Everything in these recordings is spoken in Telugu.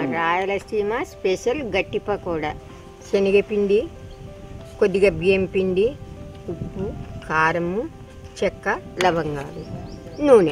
రాయలసీమ స్పెషల్ గట్టి పకోడా శనగపిండి కొద్దిగా బియ్యం పిండి ఉప్పు కారము చెక్క లవంగాలు నూనె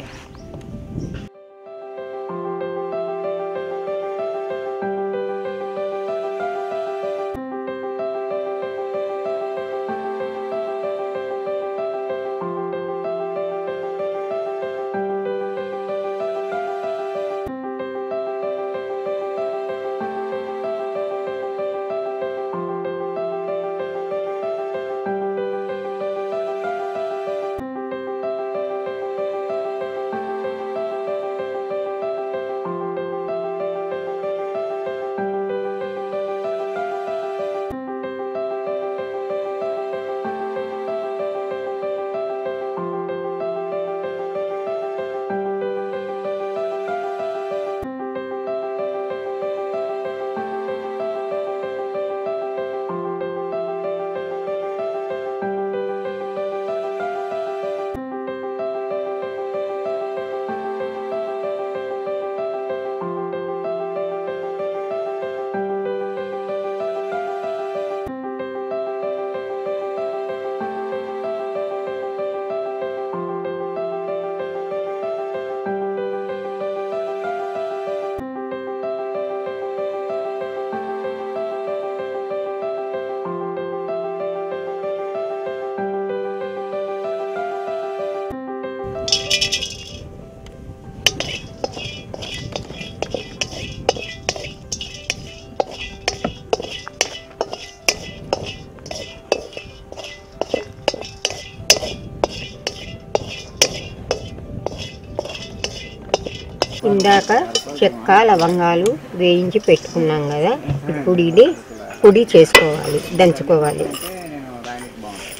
ఇందాక చెక్క లవంగాలు వేయించి పెట్టుకున్నాం కదా ఇప్పుడు ఇది పొడి చేసుకోవాలి దంచుకోవాలి నేను రాయడానికి బాగుంటుంది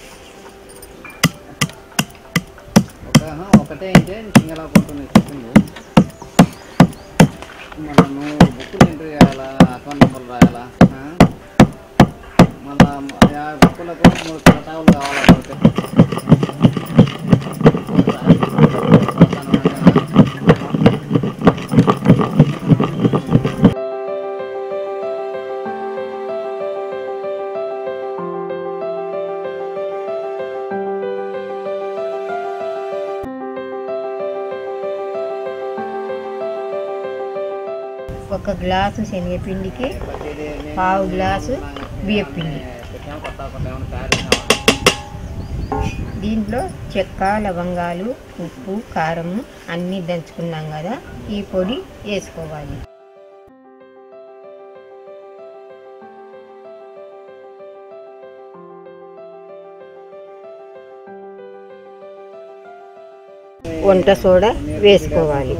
ఒక ఆహా, ఒకటే అయితే సింగల్ పోతుంది చెప్పింది మనం నువ్వు బుక్కులు ఎంట్రీ చేయాలా అకౌంట్ నెంబర్లు రాయాలా ఆ? మళ్ళా ఆ బుక్కులకు మూడు కటావులు కావాలా ఒకటి. ఒక గ్లాసు శనగపిండికి పావు గ్లాసు బియ్యపిండి పెట్టాము కొత్త కొత్త ఏమైనా తయారు చేసావా? దీంట్లో చెక్క లవంగాలు ఉప్పు కారము అన్నీ దంచుకున్నాం కదా ఈ పొడి వేసుకోవాలి వంట సోడా వేసుకోవాలి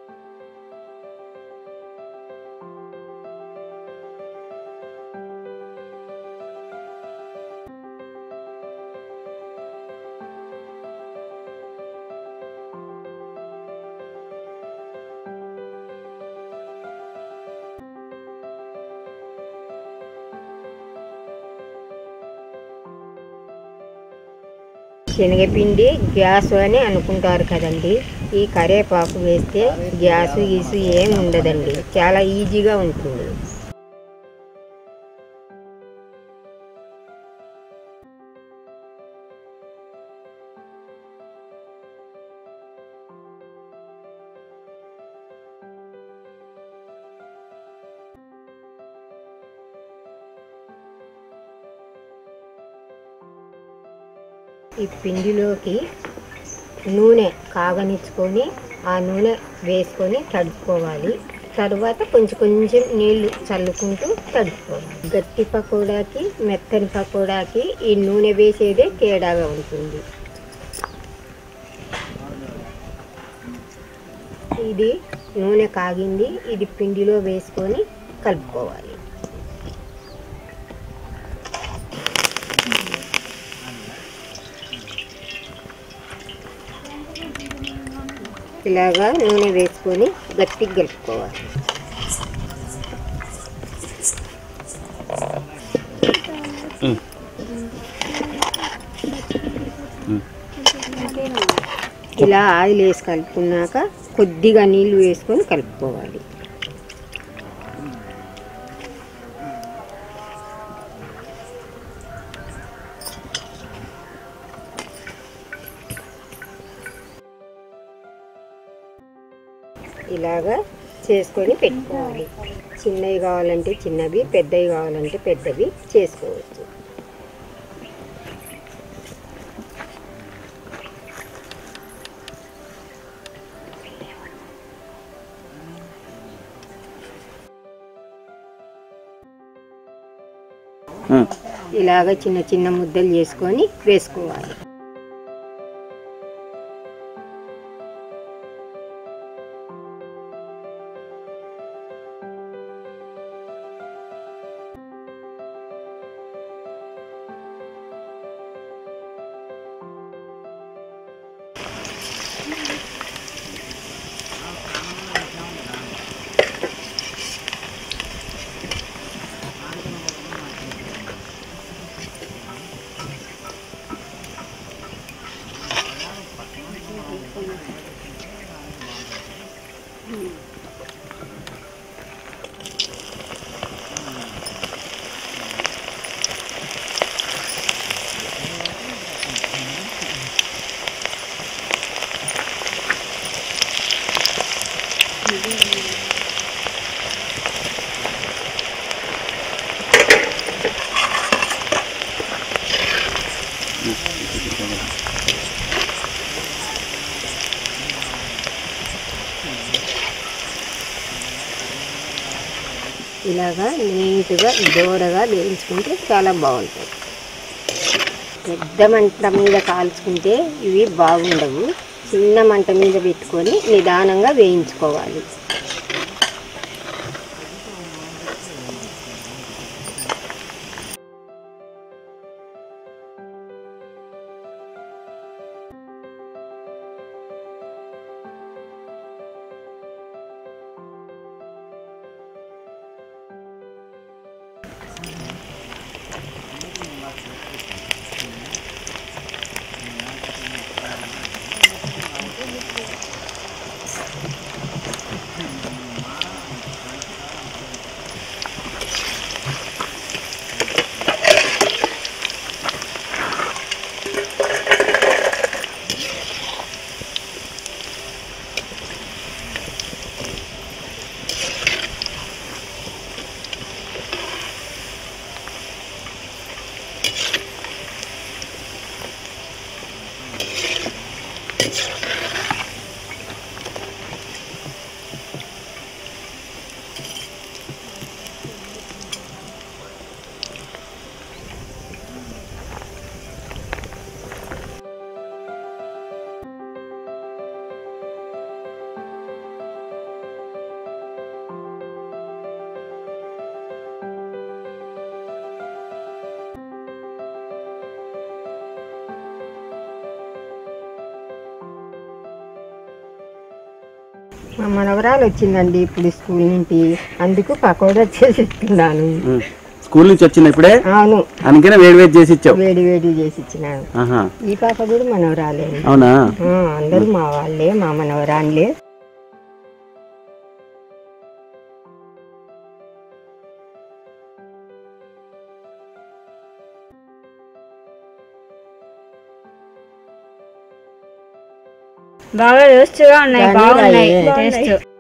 శనగపిండి గ్యాస్ అని అనుకుంటారు కదండి ఈ కరేపాకు వేస్తే గ్యాస్ గీసు ఏం ఉండదండి చాలా ఈజీగా ఉంటుంది ఈ పిండిలోకి నూనె కాగనిచ్చుకొని ఆ నూనె వేసుకొని తడుపుకోవాలి తర్వాత కొంచెం కొంచెం నీళ్లు చల్లుకుంటూ తడుపుకోవాలి గట్టి పకోడాకి మెత్తని పకోడాకి ఈ నూనె వేసేదే తేడాగా ఉంటుంది ఇది నూనె కాగింది ఇది పిండిలో వేసుకొని కలుపుకోవాలి ఇలాగా నూనె వేసుకొని గట్టిగా కలుపుకోవాలి ఇలా ఆయిల్ వేసి కలుపుకున్నాక కొద్దిగా నీళ్లు వేసుకొని కలుపుకోవాలి ఇలాగా చేసుకొని పెట్టుకోవాలి చిన్నవి కావాలంటే చిన్నవి పెద్దవి కావాలంటే పెద్దవి చేసుకోవచ్చు ఉమ్. ఇలాగ చిన్న చిన్న ముద్దలు చేసుకొని వేసుకోవాలి ఇలాగా నీట్గా దూరగా వేయించుకుంటే చాలా బాగుంటుంది పెద్ద మంట మీద కాల్చుకుంటే ఇవి బాగుండవు చిన్న మంట మీద పెట్టుకొని నిదానంగా వేయించుకోవాలి మా మనవరాలు వచ్చిందండి ఇప్పుడు స్కూల్ నుండి అందుకు పకోడా చేసి ఇస్తున్నాను ఉమ్. స్కూల్ నుంచి వచ్చింది ఇప్పుడే అవును అందుకనే వేడి వేడి చేసి ఇచ్చావు వేడి వేడి చేసి ఇచ్చినాను ఆహా ఈ పాప కూడా మనవరాలే అవునా ఆ, అందరూ మా వాళ్ళే మా మనవరాళ్ళే బాగా టేస్ట్గా ఉన్నాయి బాగున్నాయి. బాగున్నాయి టేస్ట్